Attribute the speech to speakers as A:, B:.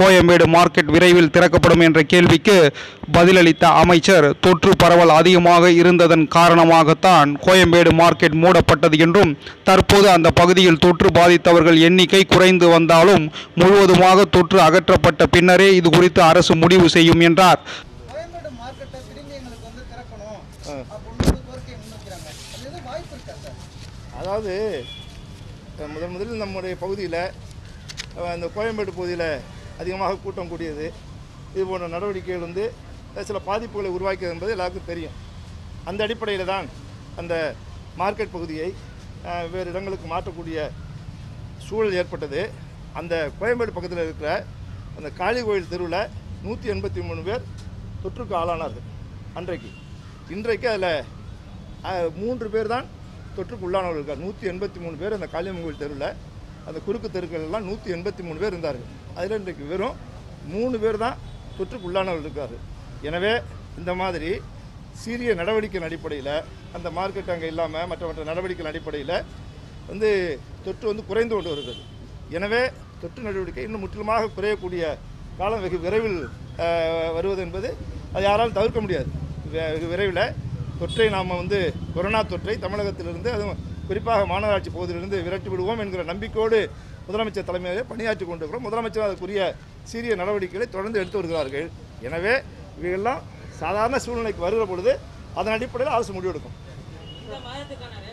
A: Koyambedu market விரைவில் திறக்கப்படும் என்ற கேள்விக்கு பதிலளித்த அமைச்சர் தொற்று பரவல் அதிகமாக இருந்ததன் காரணமாகத்தான் கோயம்பேடு மார்க்கெட் மூடப்பட்டது என்றும் தற்போது அந்த பகுதியில் தொற்று பாதித்தவர்கள் எண்ணிக்கை குறைந்து வந்தாலும் முழுவதுமாக தொற்று அகற்றப்பட்ட பின்னரே இது குறித்து அரசு முடிவு செய்யும் என்றார்
B: கோயம்பேடு மார்க்கெட்டை திரும்பி எங்களுக்கு வந்து திறக்கணும் அப்படின்னு ஒரு கோரிக்கை முன்வைக்கிறாங்க அது எதுவும் வாய்ப்பு இருக்கா சார்
C: அதாவது அஹ், முதன் முதலில் நம்முடைய பகுதியில் அஹ், இந்த கோயம்பேடு பகுதியில் அதிகமாக கூட்டம் கூடியது இது போன்ற நடவடிக்கைகள் வந்து அஹ், சில பாதிப்புகளை உருவாக்கியது என்பது எல்லாருக்கும் தெரியும் அந்த அடிப்படையில் தான் அந்த மார்க்கெட் பகுதியை அஹ், வேறு இடங்களுக்கு மாற்றக்கூடிய சூழல் ஏற்பட்டது அந்த கோயம்பேடு பக்கத்தில் இருக்கிற அந்த காளி கோயில் தெருவில் நூற்றி எண்பத்தி மூணு பேர் தொற்றுக்கு ஆளானார்கள் அன்றைக்கு இன்றைக்கு அதில் மூன்று பேர் தான் தொற்றுக்கு உள்ளானவர்கள் இருக்கார் நூற்றி எண்பத்தி மூணு பேர் அந்த காளியம்மன் கோயில் தெருவில் அந்த குறுக்கு தெருக்கள் எல்லாம் நூற்றி எண்பத்தி மூணு பேர் இருந்தார்கள் அதில் இன்றைக்கு வெறும் மூணு பேர் தான் தொற்றுக்கு உள்ளானவர்கள் இருக்கார் எனவே இந்த மாதிரி சீரிய நடவடிக்கையின் அடிப்படையில் அந்த மார்க்கெட் அங்கே இல்லாமல் மற்ற மற்ற நடவடிக்கையின் அடிப்படையில் வந்து தொற்று வந்து குறைந்து கொண்டு வருகிறது எனவே தொற்று நடவடிக்கை இன்னும் முற்றிலுமாக குறையக்கூடிய காலம் வெகு விரைவில் அஹ், வருவது என்பது அது யாராலும் தவிர்க்க முடியாது வெ- வெகு விரைவில் தொற்றை நாம் வந்து கொரோனா தொற்றை தமிழகத்திலிருந்து அதுவும் குறிப்பாக மாநகராட்சி பகுதியிலிருந்து விரட்டி விடுவோம் என்கிற நம்பிக்கையோடு முதலமைச்சர் தலைமையில் பணியாற்றி கொண்டிருக்கிறோம் முதலமைச்சர் அதற்குரிய சீரிய நடவடிக்கைகளை தொடர்ந்து எடுத்து வருகிறார்கள் எனவே இவையெல்லாம் சாதாரண சூழ்நிலைக்கு வருகிற பொழுது அதன் அடிப்படையில் அரசு முடிவெடுக்கும்
D: இந்த மாதத்துக்கான